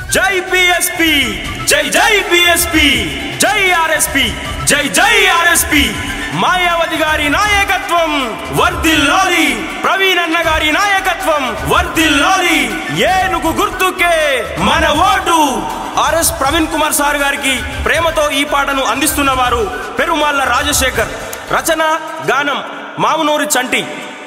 జై పిఎస్పి జై జై పిఎస్పి జై ఆర్ఎస్పి జై జై ఆర్ఎస్పి మాయావతి గారి నాయకత్వం వర్దిల్లాలి ప్రవీణ్ అన్న గారి నాయకత్వం వర్దిల్లాలి ఏనుగు గుర్తుకే మన vote RS Praveen Kumar sir గారికి ప్రేమతో ఈ పాటను అందిస్తున్న వారు పెరుమాళ్ళ రాజశేఖర్ రచన గానం మామునూరి చంటి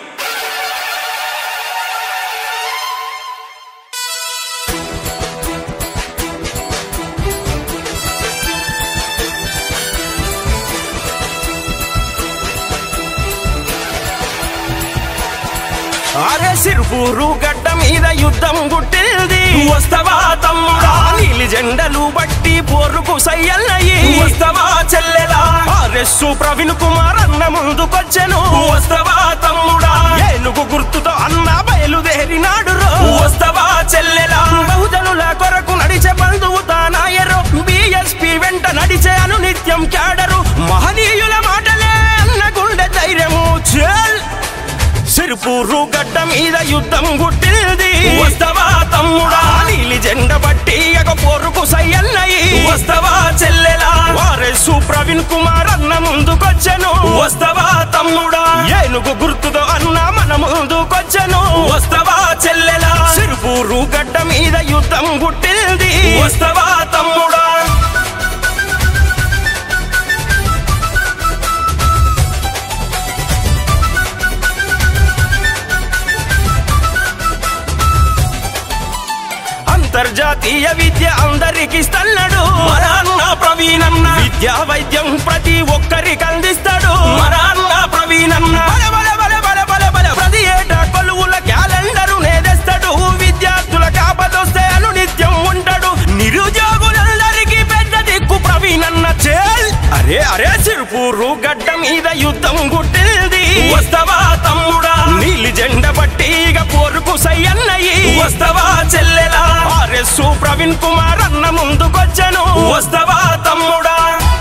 అరే సిరుపూరు గడ్డ మీద యుద్ధం గుట్టింది వస్తవా తమ్ముడా నీలి జెండలు బట్టి పోరుకు సయ్యల్లయి వస్తవా చెల్లెలా ఆర్ఎస్ ప్రవీణ్ కుమార్ అన్న ముందుకొచ్చెను వస్తవా తమ్ముడా ఏనుగు గుర్తుతో అన్న బయలుదేరినాడు రో. వస్తవా చెల్లెలా బహుజనుల కొరకు నడిచే బంధువు తానాయరో బిఎస్పి వెంట నడిచే అనునిత్యం క్యాడరు మహనీయుల మాటలే అన్న గుండె ధైర్యము చెల్ సిరుపూరు గడ్డ మీద యుద్ధం గుట్టింది వస్తవా తమ్ముడా నీలి జెండ బట్టి ఒక పోరుకు సయ్యన్నయి వస్తవా చెల్లెలా వారెసు ప్రవీణ్ కుమార్ అన్న ముందుకొచ్చెను వస్తవా తమ్ముడా ఏనుగు గుర్తుతో అన్న మన ముందుకొచ్చెను వస్తవా చెల్లెలా సిరుపూరు గడ్డ మీద యుద్ధం గుట్టింది వస్తవా తమ్ముడా అంతర్జాతీయ విద్య అందరికి ఇస్తన్నాడు మన అన్న ప్రవీణన్న విద్యా వైద్యం ప్రతి ఒక్కరికి అందిస్తాడు మన అన్న ప్రవీణన్న బల బల బల బల బల బల ప్రతి ఏటా కొలువుల క్యాలెండరు నేదెస్తాడు విద్యార్థుల కాపదొస్తే అనునిత్యం ఉంటాడు నిరుద్యోగులందరికీ పెద్ద దిక్కు ప్రవీణన్న చేల్ అరే అరే సిరుపూరు గడ్డ మీద యుద్ధం గుట్టింది వస్తవా తమ్ముడా నీలి జెండ పట్టి ఇక పోరుకు సయ్యన్నయి వస్తవా చెల్లెలా ఆర్ఎస్ ప్రవీణ్ కుమార్ అన్న ముందుకొచ్చెను వస్తవా తమ్ముడా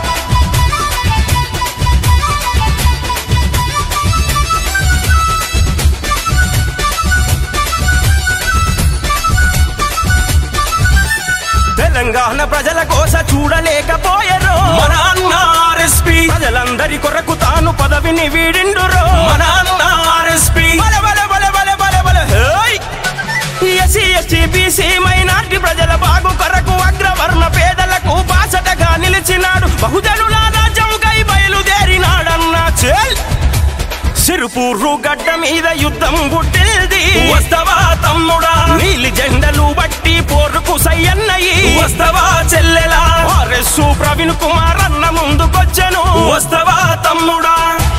తెలంగాణ ప్రజల కోస చూడలేకపోయరు మన అన్న ఆర్ఎస్పి ప్రజలందరి కొరకు తాను పదవిని వీడిండురు మన అన్న ఆర్ఎస్పి బల బల బల బల బల బల hey! SC ST BC minority ప్రజల బాగు కొరకు అగ్రవర్ణ పేదలకు బాసటగా నిలిచినాడు బహుజనుల రాజ్యంకై బయలుదేరినాడన్న చేల్ సిరుపూరు గడ్డ మీద యుద్ధం గుట్టింది వస్తవా తమ్ముడా నీలి జెండలు బట్టి పోరుకు సయ్యన్నయి వస్తవా చెల్లెలా ఆర్ఎస్ ప్రవీణ్ కుమార్ అన్న ముందుకొచ్చెను వస్తవా తమ్ముడా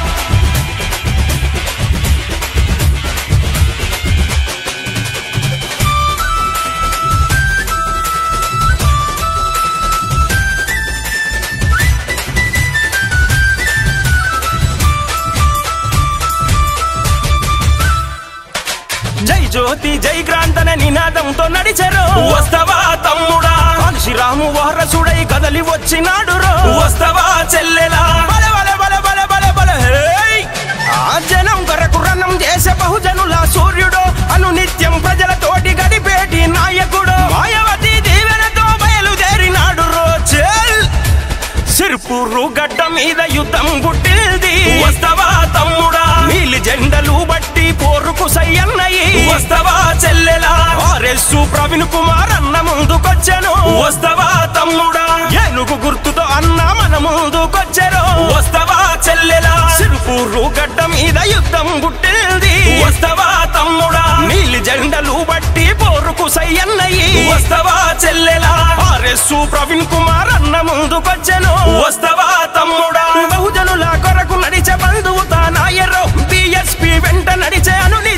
జై జ్యోతి జై క్రాంతన నినాదంతో నడిచెరు వస్తవా తమ్ముడా శ్రీరాము వారసుడై కదలి వచ్చినాడు రో. వస్తవా చెల్లెలా బల బల బల బల బల బల హేయ్! ఆ జనం కొరకు రణం చేసే బహుజనుల సూర్యుడు అను నిత్యం ప్రజలతోటి గడిపేటి నాయకుడు మాయవతి దీవెనతో బయలుదేరినాడు రో చెల్ సిర్పూరు గడ్డ మీద యుద్ధం గుట్టింది వస్తవా తమ్ముడా నీలి జెండలు బట్టి పోరుకు సయ్యన్నయి వస్తవా చెల్లెలా ఆర్ఎస్ ప్రవీణ్ కుమార్ అన్న ముందుకొచ్చెను వస్తవా తమ్ముడా ఏనుగు గుర్తుతో అన్న మన ముందుకొచ్చెను వస్తవా చెల్లెలా సిరుపూరు గడ్డ మీద యుద్ధం గుట్టింది వస్తవా తమ్ముడా నీలి జెండలు బట్టి పోరుకు సయ్యన్నయి వస్తవా చెల్లెలా ఆర్ఎస్ ప్రవీణ్ కుమార్ అన్న ముందుకొచ్చెను వస్తవా తమ్ముడా బహుజనుల కొరకు నడిచే బంధువు తానాయరో బిఎస్పి వెంట నడిచే అను